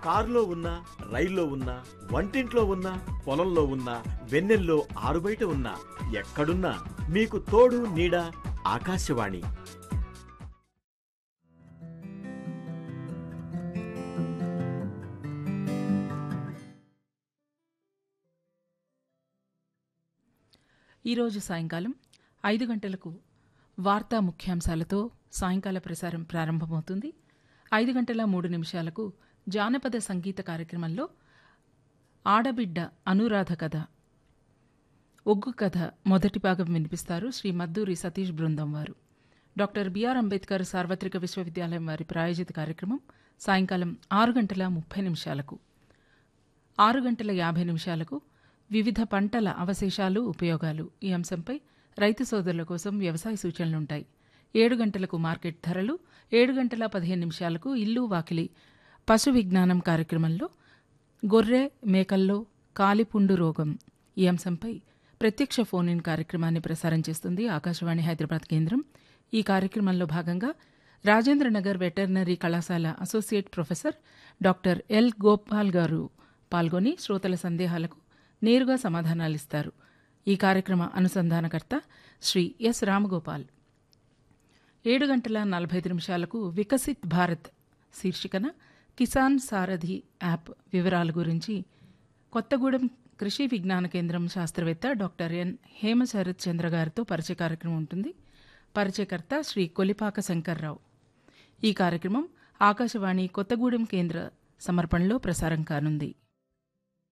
కారులో ఉన్నా రైల్లో ఉన్నా వంటింట్లో ఉన్నా పొలంలో ఉన్నా వెన్నెల్లో ఆరుబయట ఉన్నా ఎక్కడున్నా మీకు తోడు నీడ ఆకాశవాణి ఈరోజు సాయంకాలం ఐదు గంటలకు వార్తా ముఖ్యాంశాలతో సాయంకాల ప్రసారం ప్రారంభమవుతుంది ఐదు గంటల మూడు నిమిషాలకు జానపద సంగీత కార్యక్రమంలో ఆడబిడ్డ అనురాధ కథ ఒగ్గు కథ మొదటి భాగం వినిపిస్తారు శ్రీ మద్దూరి సతీష్ బృందం వారు డాక్టర్ బిఆర్ అంబేద్కర్ సార్వత్రిక విశ్వవిద్యాలయం వారి ప్రాయోజిత కార్యక్రమం సాయంకాలం ఆరు గంటల ముప్పై నిమిషాలకు ఆరు గంటల యాభై నిమిషాలకు వివిధ పంటల అవశేషాలు ఉపయోగాలు ఈ అంశంపై రైతు సోదరుల కోసం వ్యవసాయ సూచనలుంటాయి ఏడు గంటలకు మార్కెట్ ధరలు ఏడు గంటల పదిహేను నిమిషాలకు ఇల్లు వాకిలి పశు విజ్ఞానం కార్యక్రమంలో గొర్రె మేకల్లో కాలిపుండు రోగం ఈ అంశంపై ప్రత్యక్ష ఫోన్ ఇన్ కార్యక్రమాన్ని ప్రసారం చేస్తుంది ఆకాశవాణి హైదరాబాద్ కేంద్రం ఈ కార్యక్రమంలో భాగంగా రాజేంద్రనగర్ వెటర్నరీ కళాశాల associate professor doctor L Gopal garu పాల్గొని శ్రోతల సందేహాలకు నేరుగా సమాధానాలిస్తారు ఈ కార్యక్రమ అనుసంధానకర్త శ్రీ ఎస్ రామగోపాల్ ఏడు గంటల నలభై ఐదు నిమిషాలకు వికసిత్ భారత్ శీర్షికన కిసాన్ సారథి యాప్ వివరాల గురించి కొత్తగూడెం కృషి విజ్ఞాన కేంద్రం శాస్త్రవేత్త డాక్టర్ ఎన్ హేమశరత్ చంద్ర గారితో పరిచయ కార్యక్రమం ఉంటుంది పరిచయకర్త శ్రీ కొలిపాక శంకర్రావు ఈ కార్యక్రమం ఆకాశవాణి కొత్తగూడెం కేంద్ర సమర్పణలో ప్రసారం కానుంది